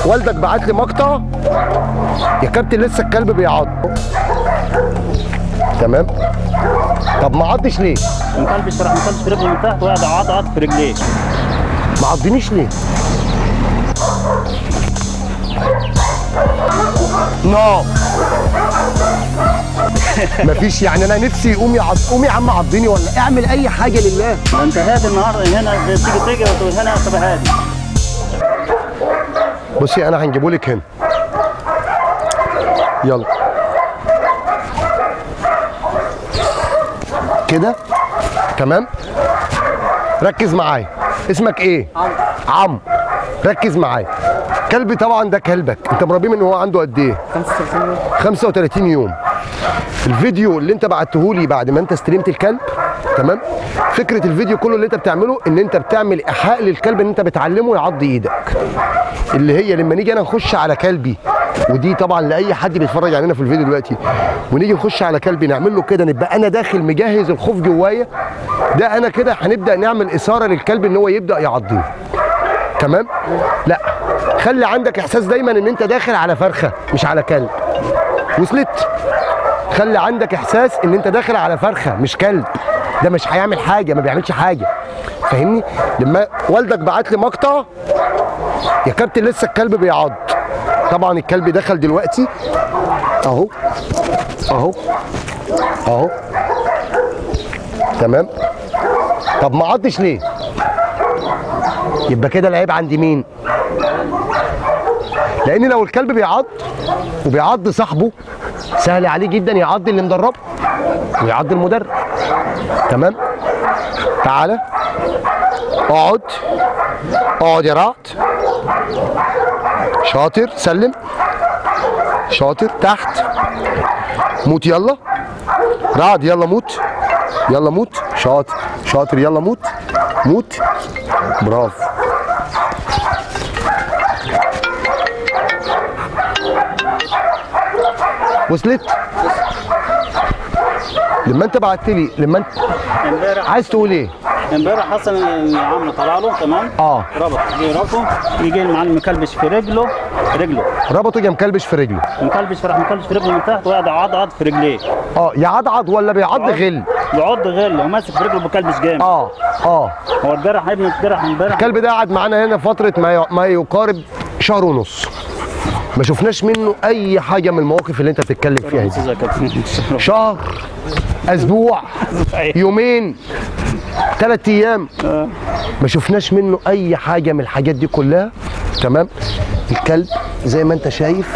والدك بعت لي مقطع يا كابتن لسه الكلب بيعض تمام طب ما عضش ليه مكلبش راح مكلبش رجله من تحت وقاعد عض في رجليه ما عضنيش ليه نو مفيش يعني انا نفسي يقوم يعض قوم يا عم عضني ولا اعمل اي حاجه لله ده انت هادي النهارده هنا تيجي تيجي وتقول هنا تبقى هادي بصي انا هنجيبه لك هنا يلا كده تمام ركز معايا اسمك ايه عم ركز معايا كلبي طبعا ده كلبك انت مربيه من هو عنده قد ايه 35 يوم الفيديو اللي انت بعته لي بعد ما انت استلمت الكلب تمام فكره الفيديو كله اللي انت بتعمله ان انت بتعمل ايحاء للكلب ان انت بتعلمه يعض ايدك اللي هي لما نيجي انا نخش على كلبي ودي طبعا لاي حد بيتفرج علينا في الفيديو دلوقتي ونيجي نخش على كلبي نعمل له كده نبقى انا داخل مجهز الخوف جوايا ده انا كده هنبدا نعمل اثاره للكلب ان هو يبدا يعضني تمام لا خلي عندك احساس دايما ان انت داخل على فرخه مش على كلب وصلت خلي عندك احساس ان انت داخل على فرخه مش كلب ده مش هيعمل حاجه ما بيعملش حاجه فاهمني لما والدك بعت لي مقطع يا كابتن لسه الكلب بيعض طبعا الكلب دخل دلوقتي اهو اهو اهو تمام طب ما عضش ليه يبقى كده العيب عند مين لان لو الكلب بيعض وبيعض صاحبه سهل عليه جدا يعض اللي مدربه ويعض المدرب تمام تعالى اقعد اقعد يا رعد شاطر سلم شاطر تحت موت يلا رعد يلا موت يلا موت شاطر شاطر يلا موت موت برافو وصلت لما انت بعت لي لما انت امبارح عايز تقول ايه امبارح حصل ان عمرو طلع له تمام اه ربط جه ربطه يجي المعلم مكلبش في رجله رجله ربطه جه مكلبش في رجله مكلبش فراح مكلبش في رجله من تحت وقاعد عض عض في رجليه اه يعضعض ولا بيعض غل يعض غل وماسك في رجله بكلبش جامد اه اه هو اتجرح ابني اتجرح امبارح الكلب ده قعد معانا هنا فتره ما ي- ما يقارب شهر ونص ما شفناش منه اي حاجه من المواقف اللي انت بتتكلم فيها دي يا كابتن شهر اسبوع يومين ثلاث ايام ما شفناش منه اي حاجه من الحاجات دي كلها تمام الكلب زي ما انت شايف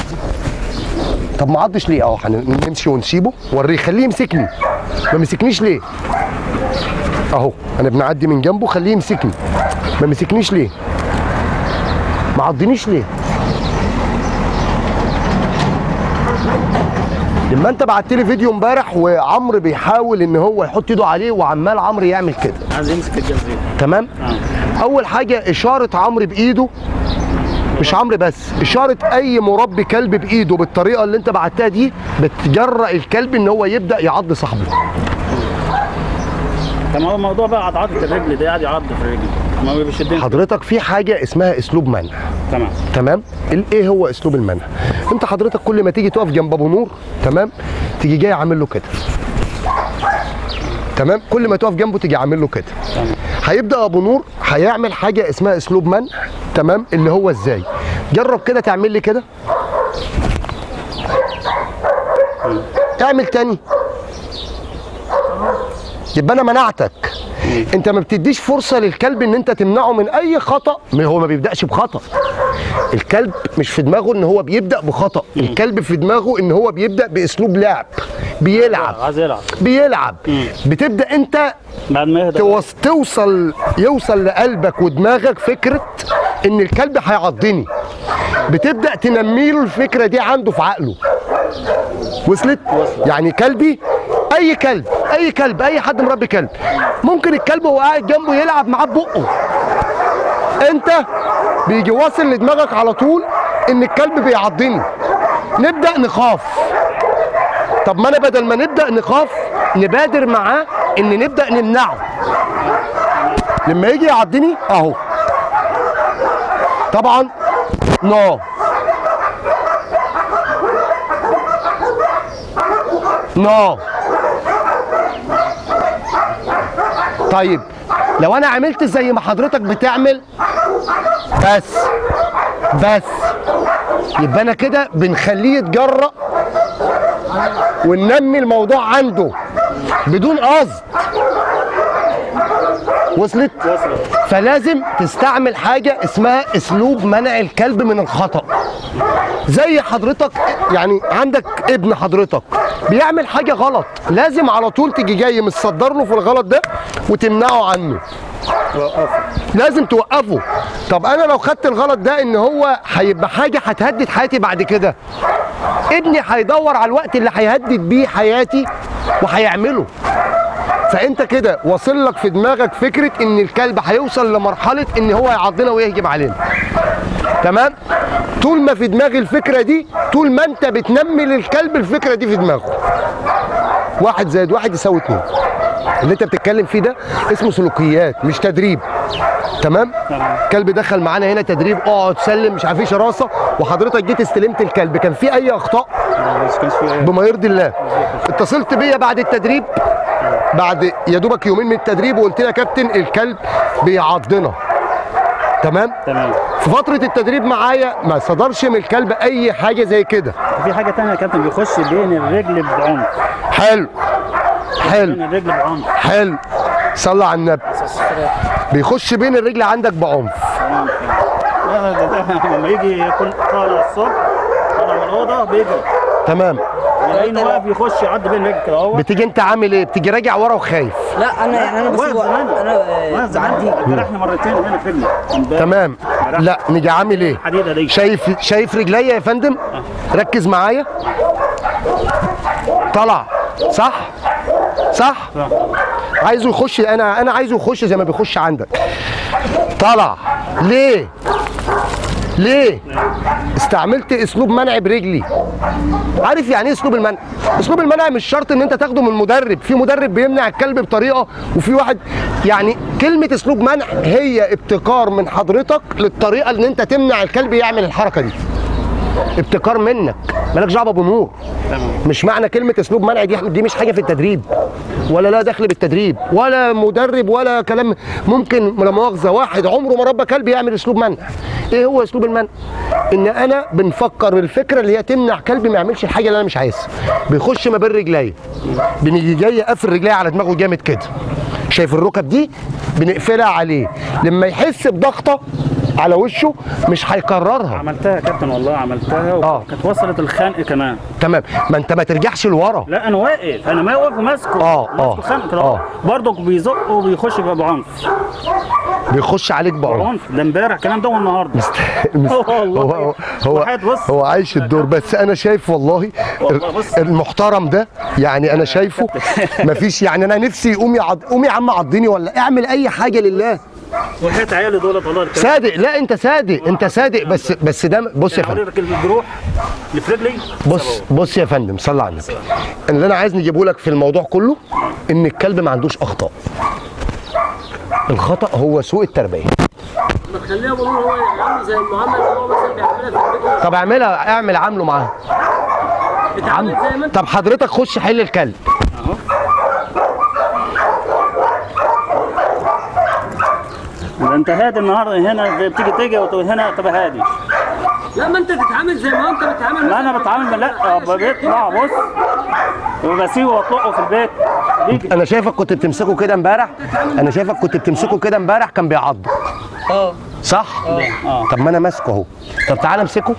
طب ما عضش ليه اهو هنمشي ونسيبه وريه خليه يمسكني ما مسكنيش ليه اهو انا بنعدي من جنبه خليه يمسكني ما مسكنيش ليه ما عضنيش ليه لما انت بعت لي فيديو امبارح وعمرو بيحاول ان هو يحط ايده عليه وعمال عمرو يعمل كده عايز يمسك الجنزير تمام اول حاجه اشاره عمرو بايده مش عمرو بس اشاره اي مربي كلب بايده بالطريقه اللي انت بعتها دي بتجرأ الكلب ان هو يبدا يعض صاحبه طب ما هو الموضوع بقى عض عضة الرجل ده قاعد يعض في الرجل ما بيشدني حضرتك في حاجه اسمها اسلوب منع تمام تمام ال- ايه هو اسلوب المنع انت حضرتك كل ما تيجي تقف جنب ابو نور تمام تيجي جاي عامل له كده تمام كل ما تقف جنبه تيجي عامل له كده تمام هيبدا ابو نور هيعمل حاجه اسمها اسلوب منع تمام اللي هو ازاي جرب كده تعمل لي كده اعمل تاني يبقى انا منعتك انت ما بتديش فرصه للكلب ان انت تمنعه من اي خطا ما هو ما بيبداش بخطا الكلب مش في دماغه ان هو بيبدا بخطا الكلب في دماغه ان هو بيبدا باسلوب لعب بيلعب عايز يلعب بيلعب بتبدا انت بعد ما يهدى توص توصل يوصل لقلبك ودماغك فكره ان الكلب هيعضني بتبدا تنمي له الفكره دي عنده في عقله وصلت يعني كلبي اي كلب اي كلب اي حد مربي كلب ممكن الكلب وهو قاعد جنبه يلعب معاه ببقه انت بيجي واصل لدماغك على طول ان الكلب بيعضني نبدا نخاف طب ما انا بدل ما نبدا نخاف نبادر معاه ان نبدا نمنعه لما يجي يعضني اهو طبعا نو نو طيب لو انا عملت زي ما حضرتك بتعمل بس بس يبقى انا كده بنخليه يتجرأ وننمي الموضوع عنده بدون قصد وصلت وصلت فلازم تستعمل حاجة اسمها اسلوب منع الكلب من الخطأ زي حضرتك يعني عندك ابن حضرتك بيعمل حاجة غلط لازم على طول تيجي جاي متصدر له في الغلط ده وتمنعه عنه وقفت لازم توقفه طب انا لو خدت الغلط ده ان هو هيبقى حاجه هتهدد حياتي بعد كده ابني هيدور على الوقت اللي هيهدد بيه حياتي وهيعمله فانت كده واصل لك في دماغك فكره ان الكلب هيوصل لمرحله ان هو يعضنا ويهجم علينا تمام طول ما في دماغي الفكره دي طول ما انت بتنمي للكلب الفكره دي في دماغه واحد زائد واحد يساوي اتنين اللي انت بتتكلم فيه ده اسمه سلوكيات مش تدريب تمام تمام. كلب دخل معانا هنا تدريب اقعد سلم مش عارف ايه شراسه وحضرتك جيت استلمت الكلب كان في اي اخطاء بس كانش في ايه بما يرضي الله اتصلت بيا بعد التدريب بعد يا دوبك يومين من التدريب وقلت لي يا كابتن الكلب بيعضنا تمام تمام في فتره التدريب معايا ما صدرش من الكلب اي حاجه زي كده في حاجه تانية يا كابتن بيخش بين الرجل بعنف حلو بين حلو الرجل بعنف حلو صلى على النبي بيخش بين الرجل عندك بعنف عنف. لا ده ده لما يجي يكون طالع الصبح طالع من الاوضه بيجري تمام يلاقيني واقف يخش يعدي بين الرجل كده اهو بتيجي انت عامل ايه بتيجي راجع ورا وخايف لا انا يعني انا بس واقف زمان انا آه، واقف زمان جرحني مرتين هنا في رجلي امبارح. تمام لا نيجي عامل ايه الحديده دي شايف شايف رجليا يا فندم ركز معايا طلع صح صح صح. عايزه يخش انا انا عايزه يخش زي ما بيخش عندك طلع ليه ليه استعملت اسلوب منع برجلي عارف يعني ايه اسلوب المنع اسلوب المنع مش شرط ان انت تاخده من مدرب في مدرب بيمنع الكلب بطريقه وفي واحد يعني كلمه اسلوب منع هي ابتكار من حضرتك للطريقه ان انت تمنع الكلب يعمل الحركه دي ابتكار منك مالكش دعوه بنور تمام مش معنى كلمه اسلوب منع دي دي مش حاجه في التدريب ولا لا دخل بالتدريب ولا مدرب ولا كلام ممكن لا مؤاخذه واحد عمره ما ربى كلب يعمل اسلوب منع ايه هو اسلوب المنع ان انا بنفكر الفكره اللي هي تمنع كلبي ما يعملش الحاجه اللي انا مش عايزها بيخش ما بين رجلي بنيجي جاي قافل رجلي على دماغه جامد كده شايف الركب دي بنقفلها عليه لما يحس بضغطه على وشه مش هيكررها عملتها يا كابتن والله عملتها آه. وكانت وصلت الخنق كمان تمام ما انت ما ترجعش لورا لا انا واقف انا ما واقف وماسكه آه، آه، ماسكه خنق كده آه. برضه بيزق وبيخش بقى بعنف بيخش عليك بعنف عنف ده امبارح الكلام ده والنهارده المست- والله. هو هو هو, واحد بص. هو عايش الدور بس انا شايف والله والله بص. المحترم ده يعني انا شايفه مفيش يعني انا نفسي يقوم يعض قوم يا عم عضني ولا اعمل اي حاجه لله وحياة عيالي دولت والله الكلام صادق لا انت صادق انت صادق بس بس ده بص يا فندم اوريك الجروح اللي في رجلي بص بص يا فندم صلى على النبي اللي انا عايز نجيبه لك في الموضوع كله ان الكلب ما عندوش اخطاء الخطا هو سوء التربيه ما تخليها بقول هو يعمل زي المعامله اللي هو مثلا بيعملها في البيت طب اعملها اعمل عامله معاه بتعمل زي ما انت طب حضرتك خش حل الكلب ده انت هادي النهارده هنا زي بتيجي تيجي وهنا تبقى هادي لا ما انت تتعامل زي ما انت بتتعامل لا انا مثلاً بتعامل لا مع بيطلع بص وبسيبه واطلقه في البيت بيجي انا شايفك كنت بتمسكه كده امبارح انا شايفك كنت بتمسكه كده امبارح كان بيعض اه صح اه طب ما انا ماسكه اهو طب تعالى امسكه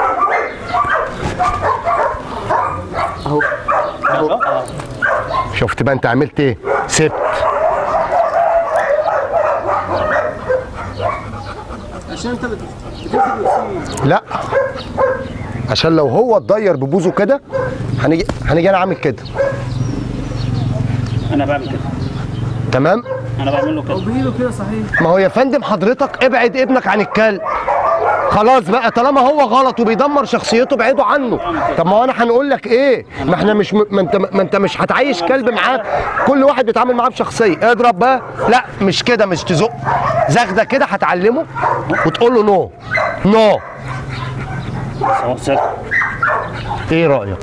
اهو اهو شفت بقى انت عملت ايه سبت عشان انت بت- بتمسك وتسيب لا عشان لو هو اتضير ببوزه كده هنيجي هنيجي انا عامل كده انا بعمل كده تمام انا بعمل له كده بايده كده صحيح ما هو يا فندم حضرتك ابعد ابنك عن الكلب خلاص بقى طالما هو غلط وبيدمر شخصيته ابعده عنه طب ما هو انا هنقول لك ايه ما احنا مش م... ما انت ما انت مش هتعيش كلب معاك كل واحد بيتعامل معاه بشخصيه اضرب بقى لا مش كده مش تزق زغده كده هتعلمه وتقول له نو نو سواء سلك ايه رايك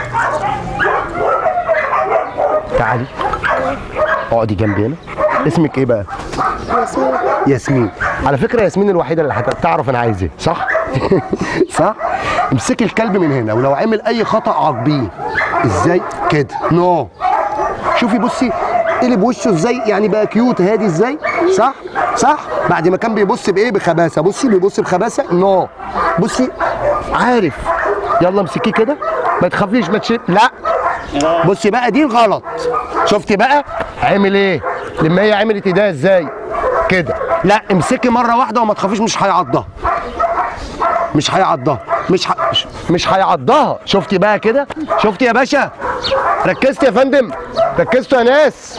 تعالي اقعدي جنبي هنا اسمك ايه بقى ياسمين ياسمين على فكره ياسمين الوحيده اللي هتعرف انا عايز ايه صح صح امسكي الكلب من هنا ولو عمل اي خطا عاقبيه ازاي كده نو شوفي بصي قلب وشه ازاي يعني بقى كيوت هادي ازاي صح صح بعد ما كان بيبص بايه بخباثه بصي بيبص بخباثه نو بصي عارف يلا امسكيه كده ما تخافيش ما تشيل لا بصي بقى دي الغلط شفتي بقى عمل ايه لما هي عملت ايديها ازاي كده لا امسكي مره واحده وما تخافيش مش هيعضها مش هيعضها مش ح... مش- مش هيعضها شفتي بقى كده شفتي يا باشا ركزت يا فندم ركزتوا يا ناس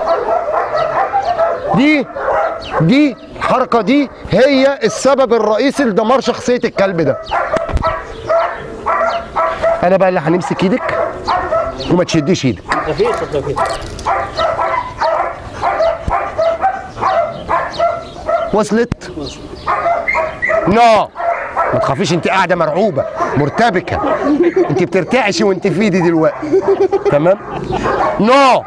دي دي الحركه دي هي السبب الرئيسي لدمار شخصيه الكلب ده انا بقى اللي هنمسك ايدك وما تشديش ايدك خفيف خفيف وصلت نو ما تخافيش انت قاعده مرعوبه مرتبكه انت بترتعشي وانت في ايدي دلوقتي تمام نو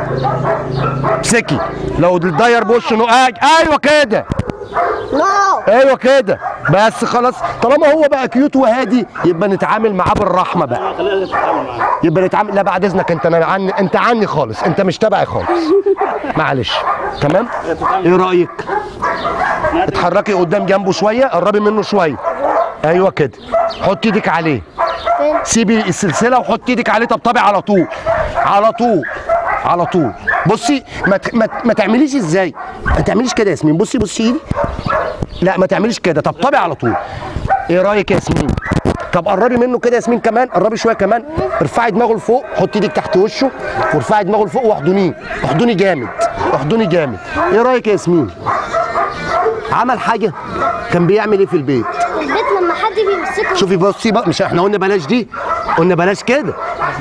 امسكي لو الداير بوشه نو قاعد ايوه كده نو ايوه كده بس خلاص طالما هو بقى كيوت وهادي يبقى نتعامل معاه بالرحمه بقى خلينا نتعامل معاه يبقى نتعامل لا بعد اذنك انت أنا عني انت عني خالص انت مش تبعي خالص معلش تمام ايه رايك اتحركي قدام جنبه شويه قربي منه شويه ايوه كده حط ايدك عليه فين سيبي السلسله وحط ايدك عليه طبطبي على طول على طول على طول بصي ما ت- ما, ت- ما تعمليش ازاي ما تعمليش كده يا ياسمين بصي بصي ايدي لا ما تعمليش كده طبطبي على طول ايه رايك يا ياسمين طب قربي منه كده يا ياسمين كمان قربي شويه كمان ارفعي دماغه لفوق حطي ايدك تحت وشه وارفعي دماغه لفوق واحضنيه احضني جامد احضني جامد ايه رايك يا ياسمين عمل حاجه كان بيعمل ايه في البيت البيت لما حد بيمسكه شوفي بصي بقى مش احنا قلنا بلاش دي قلنا بلاش كده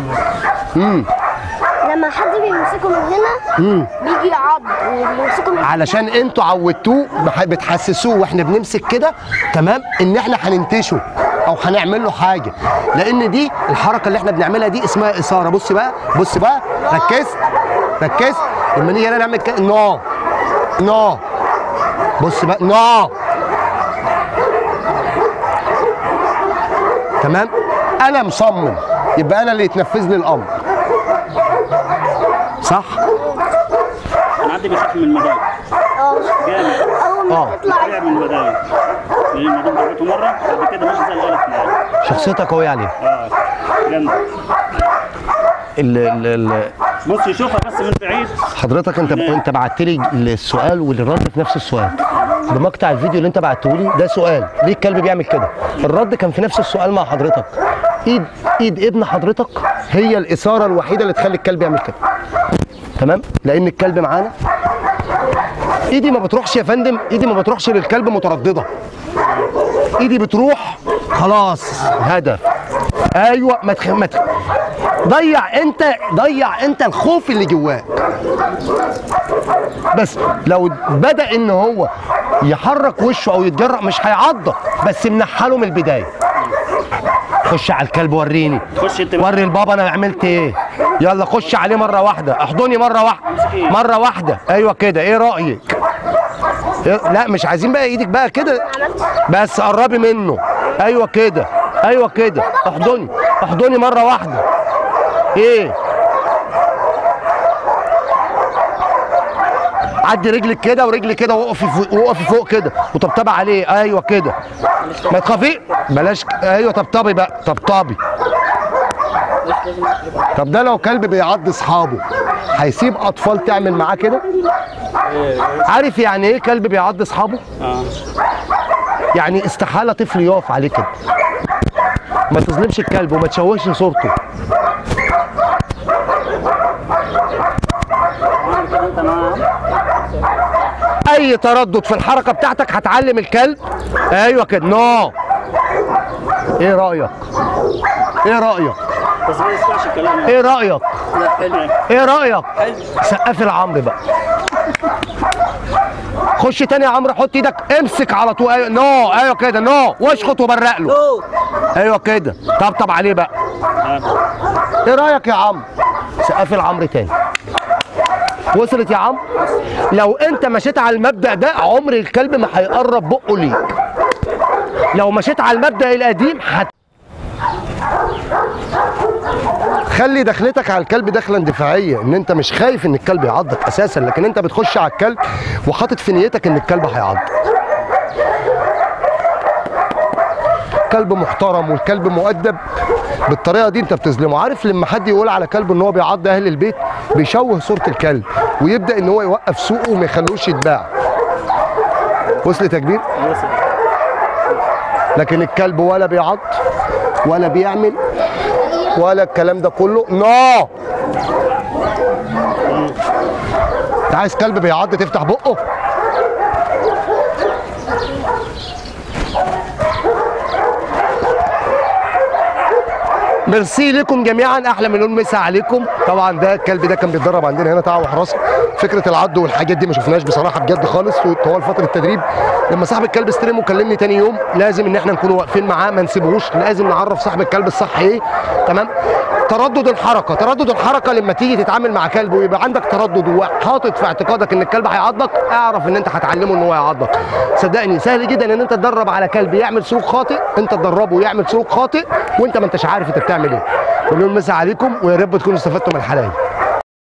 لما حد بيمسكه من هنا بيجي يعض وبيمسكه من علشان انتوا عودتوه بح- بتحسسوه واحنا بنمسك كده تمام ان احنا هننتشه او هنعمل له حاجه لان دي الحركه اللي احنا بنعملها دي اسمها اثاره بصي بقى بصي بقى ركزت ركزت لما نيجي هنا نعمل كده نو نو بص بقى نو تمام انا مصمم يبقى انا اللي يتنفذ لي الامر صح انا عندي بخاف من المدايم اه جامد اول آه. ما تطلع طلع من المدايم لان المدام ضربته مره بعد كده ماشي زي الغلط معايا شخصيتك قويه عليه اه جامد ال ال ال بص يشوفها بس من بعيد حضرتك انت انت بعت لي السؤال والرد في نفس السؤال بمقطع الفيديو اللي انت بعته لي ده سؤال ليه الكلب بيعمل كده الرد كان في نفس السؤال مع حضرتك ايد ايد ابن حضرتك هي الاثاره الوحيده اللي تخلي الكلب يعمل كده تمام لان الكلب معانا ايدي ما بتروحش يا فندم ايدي ما بتروحش للكلب متردده ايدي بتروح خلاص هدف ايوه ما تخ... ما تخ... ضيع انت ضيع انت الخوف اللي جواك بس لو بدا ان هو يحرك وشه او يتجرأ مش هيعضك بس منحله من البدايه خش على الكلب وريني خش انت بقى وري البابا انا عملت ايه يلا خش عليه مره واحده احضني مره واحده مره واحده ايوه كده ايه رايك إيه؟ لا مش عايزين بقى ايدك بقى كده بس قربي منه ايوه كده ايوه كده احضني احضني مره واحده ايه عدي رجلك كده ورجلي كده وقفي فوق وقفي فوق كده وطبطبي عليه ايوه كده ما تخافي بلاش ك- ايوه طبطبي بقى طبطبي طب ده لو كلب بيعض اصحابه هيسيب اطفال تعمل معاه كده عارف يعني ايه كلب بيعض اصحابه اه يعني استحاله طفل يقف عليه كده ما تظلمش الكلب وما تشوهش صورته عامل كده انت معاه اي تردد في الحركه بتاعتك هتعلم الكلب ايوه كده نو ايه رايك ايه رايك بس ما يسمعش الكلام ايه رايك لا حلو ايه رايك سقفي العمر بقى خش تاني يا عمرو حط ايدك امسك على طول ايوه نو ايوه كده نو واشخط وبرق له ايوه كده طبطب عليه بقى ايه رايك يا عمرو سقف العمرو تاني وصلت يا عمرو لو انت مشيت على المبدا ده عمر الكلب ما هيقرب بقه ليك لو مشيت على المبدا القديم هت خلي دخلتك على الكلب دخله اندفاعيه ان انت مش خايف ان الكلب يعضك اساسا لكن انت بتخش على الكلب وحاطط في نيتك ان الكلب هيعضك كلب محترم والكلب مؤدب بالطريقه دي انت بتظلمه عارف لما حد يقول على كلب ان هو بيعض اهل البيت بيشوه صوره الكلب ويبدا ان هو يوقف سوقه وما يخلوش يتباع وصلت يا كبير لكن الكلب ولا بيعض ولا بيعمل ولا الكلام ده كله نو انت عايز كلب بيعض تفتح بقه ميرسي لكم جميعا احلى مليون مسا عليكم طبعا ده الكلب ده كان بيتدرب عندنا هنا تعب وحراسه فكره العض والحاجات دي ما شفناش بصراحه بجد خالص طوال فتره التدريب لما صاحب الكلب استلم وكلمني تاني يوم لازم ان احنا نكون واقفين معاه ما نسيبهوش لازم نعرف صاحب الكلب الصح ايه تمام تردد الحركه تردد الحركه لما تيجي تتعامل مع كلب ويبقى عندك تردد وحاطط في اعتقادك ان الكلب هيعضك اعرف ان انت هتعلمه ان هو يعضك صدقني سهل جدا ان انت تدرب على كلب يعمل سلوك خاطئ انت تدربه يعمل سلوك خاطئ وانت ما انتش عارف انت بتعمل ايه مليون مسا عليكم ويا رب تكونوا استفدتوا من الحلقه دي